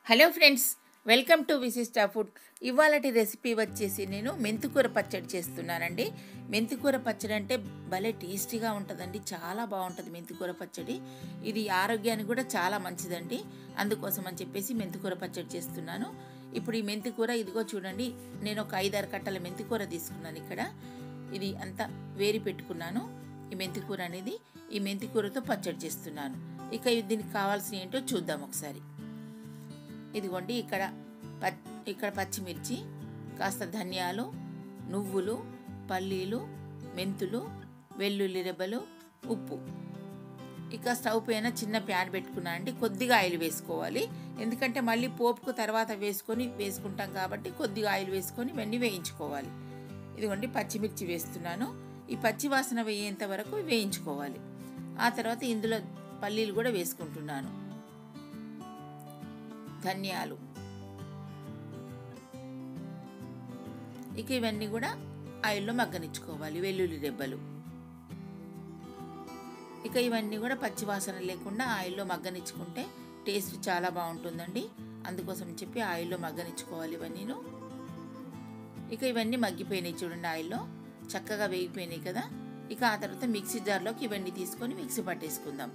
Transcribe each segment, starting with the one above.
hello friends welcome to Vishishta food ఇవాళటి recipe వచ్చేసి నేను మెంతికూర పచ్చడి చేస్తున్నానండి మెంతికూర పచ్చడి అంటే భలే టేస్టీగా ఉంటుందండి చాలా బాగుంటుంది మెంతికూర పచ్చడి ఇది ఆరోగ్యానికి కూడా చాలా మంచిదండి అందుకోసం అని చెప్పేసి మెంతికూర పచ్చడి చేస్తున్నాను ఇప్పుడు ఈ మెంతికూర ఇదిగో చూడండి నేను ఒక ఐదారు కట్టల మెంతికూర తీసుకున్నాను ఇక్కడ ఇది అంతా వేరి పెట్టుకున్నాను ఈ మెంతికూర అనేది ఈ మెంతికూరతో పచ్చడి చేస్తున్నాను ఇక దీనికి కావాల్సిన ఏంటో చూద్దాం ఒకసారి ఇదిగోండి ఇక్కడ ప ఇక్కడ పచ్చిమిర్చి కాస్త ధనియాలు నువ్వులు పల్లీలు మెంతులు వెల్లుల్లి రెబ్బలు ఉప్పు ఇక స్టవ్ పైన చిన్న ప్యాన్ పెట్టుకున్నా అండి కొద్దిగా ఆయిల్ వేసుకోవాలి ఎందుకంటే మళ్ళీ పోపుకు తర్వాత వేసుకొని వేసుకుంటాం కాబట్టి కొద్దిగా ఆయిల్ వేసుకొని ఇవన్నీ వేయించుకోవాలి ఇదిగోండి పచ్చిమిర్చి వేస్తున్నాను ఈ పచ్చి వాసన వేయేంత వరకు వేయించుకోవాలి ఆ తర్వాత ఇందులో పల్లీలు కూడా వేసుకుంటున్నాను ధనియాలు ఇక ఇవన్నీ కూడా ఆయిల్లో మగ్గనిచ్చుకోవాలి వెల్లుల్లి రెబ్బలు ఇక ఇవన్నీ కూడా పచ్చివాసన లేకుండా ఆయిల్లో మగ్గనిచ్చుకుంటే టేస్ట్ చాలా బాగుంటుందండి అందుకోసం చెప్పి ఆయిల్లో మగ్గనిచ్చుకోవాలి ఇవన్నీను ఇక ఇవన్నీ మగ్గిపోయినాయి చూడండి ఆయిల్లో చక్కగా వేగిపోయినాయి కదా ఇక ఆ తర్వాత మిక్సీ జార్లోకి ఇవన్నీ తీసుకొని మిక్సీ పట్టేసుకుందాం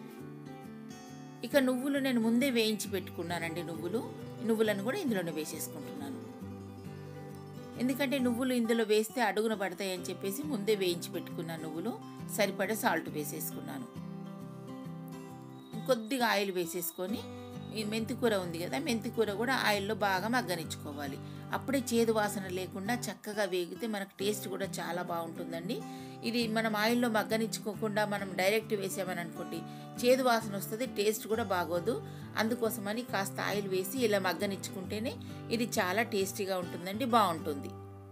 ఇక నువ్వులు నేను ముందే వేయించి పెట్టుకున్నానండి నువ్వులు నువ్వులను కూడా ఇందులోనే వేసేసుకుంటున్నాను ఎందుకంటే నువ్వులు ఇందులో వేస్తే అడుగున పడతాయి అని చెప్పేసి ముందే వేయించి పెట్టుకున్నాను నువ్వులు సరిపడే సాల్ట్ వేసేసుకున్నాను కొద్దిగా ఆయిల్ వేసేసుకొని ఈ మెంతికూర ఉంది కదా మెంతికూర కూడా ఆయిల్లో బాగా మగ్గనిచ్చుకోవాలి అప్పుడే చేదు వాసన లేకుండా చక్కగా వేగితే మనకు టేస్ట్ కూడా చాలా బాగుంటుందండి ఇది మనం ఆయిల్లో మగ్గనిచ్చుకోకుండా మనం డైరెక్ట్ వేసామని అనుకోండి చేదు వాసన వస్తుంది టేస్ట్ కూడా బాగోదు అందుకోసమని కాస్త ఆయిల్ వేసి ఇలా మగ్గనిచ్చుకుంటేనే ఇది చాలా టేస్టీగా ఉంటుందండి బాగుంటుంది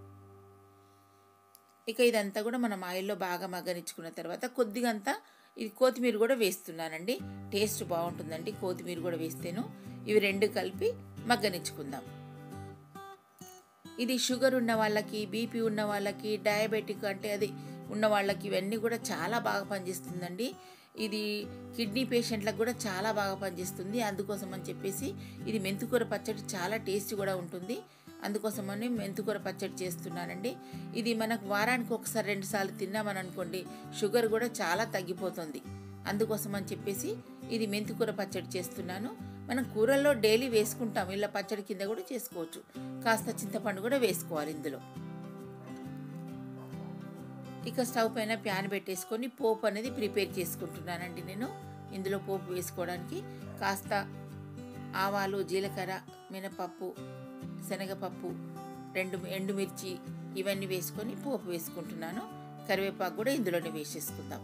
ఇక ఇదంతా కూడా మనం ఆయిల్లో బాగా మగ్గనిచ్చుకున్న తర్వాత కొద్దిగా అంతా ఇది కొత్తిమీర కూడా వేస్తున్నానండి టేస్ట్ బాగుంటుందండి కొత్తిమీర కూడా వేస్తేను ఇవి రెండు కలిపి మగ్గనిచ్చుకుందాం ఇది షుగర్ ఉన్న వాళ్ళకి బీపీ ఉన్న వాళ్ళకి డయాబెటిక్ అంటే అది ఉన్న వాళ్ళకి ఇవన్నీ కూడా చాలా బాగా పనిచేస్తుందండి ఇది కిడ్నీ పేషెంట్లకు కూడా చాలా బాగా పనిచేస్తుంది అందుకోసం అని చెప్పేసి ఇది మెంతికూర పచ్చడి చాలా టేస్ట్ కూడా ఉంటుంది అందుకోసమని మెంతికూర పచ్చడి చేస్తున్నానండి ఇది మనకు వారానికి ఒకసారి రెండు సార్లు తిన్నామని అనుకోండి షుగర్ కూడా చాలా తగ్గిపోతుంది అందుకోసం అని చెప్పేసి ఇది మెంతికూర పచ్చడి చేస్తున్నాను మనం కూరల్లో డైలీ వేసుకుంటాం ఇలా పచ్చడి కింద కూడా చేసుకోవచ్చు కాస్త చింతపండు కూడా వేసుకోవాలి ఇందులో ఇక స్టవ్ పైన ప్యాన్ పెట్టేసుకొని పోపు అనేది ప్రిపేర్ చేసుకుంటున్నానండి నేను ఇందులో పోపు వేసుకోవడానికి కాస్త ఆవాలు జీలకర్ర మినపప్పు శనగపప్పు రెండు ఎండుమిర్చి ఇవన్నీ వేసుకొని పోపు వేసుకుంటున్నాను కరివేపాకు కూడా ఇందులోనే వేసేసుకుందాం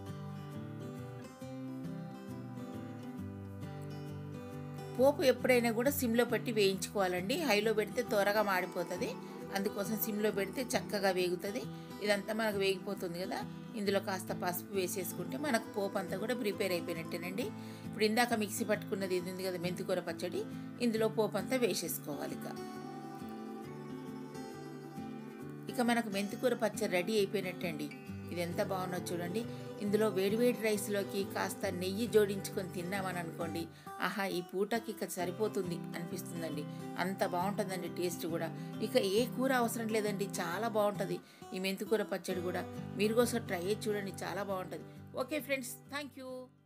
పోపు ఎప్పుడైనా కూడా సిమ్లో పెట్టి వేయించుకోవాలండి హైలో పెడితే త్వరగా మాడిపోతుంది అందుకోసం సిమ్లో పెడితే చక్కగా వేగుతుంది ఇదంతా మనకు వేగిపోతుంది కదా ఇందులో కాస్త పసుపు వేసేసుకుంటే మనకు పోపు అంతా కూడా ప్రిపేర్ అయిపోయినట్టేనండి ఇప్పుడు ఇందాక మిక్సీ పట్టుకున్నది ఇది ఉంది కదా మెంతికూర పచ్చడి ఇందులో పోపు అంతా వేసేసుకోవాలి ఇక ఇక మనకు మెంతికూర పచ్చడి రెడీ అయిపోయినట్టండి ఇది ఎంత బాగున్నో చూడండి ఇందులో వేడివేడి రైస్లోకి కాస్త నెయ్యి జోడించుకొని తిన్నామని అనుకోండి ఆహా ఈ పూటకి ఇక సరిపోతుంది అనిపిస్తుందండి అంత బాగుంటుందండి టేస్ట్ కూడా ఇక ఏ కూర అవసరం లేదండి చాలా బాగుంటుంది ఈ మెంతికూర పచ్చడి కూడా మీరు కోసం ట్రై చేసి చూడండి చాలా బాగుంటుంది ఓకే ఫ్రెండ్స్ థ్యాంక్ యూ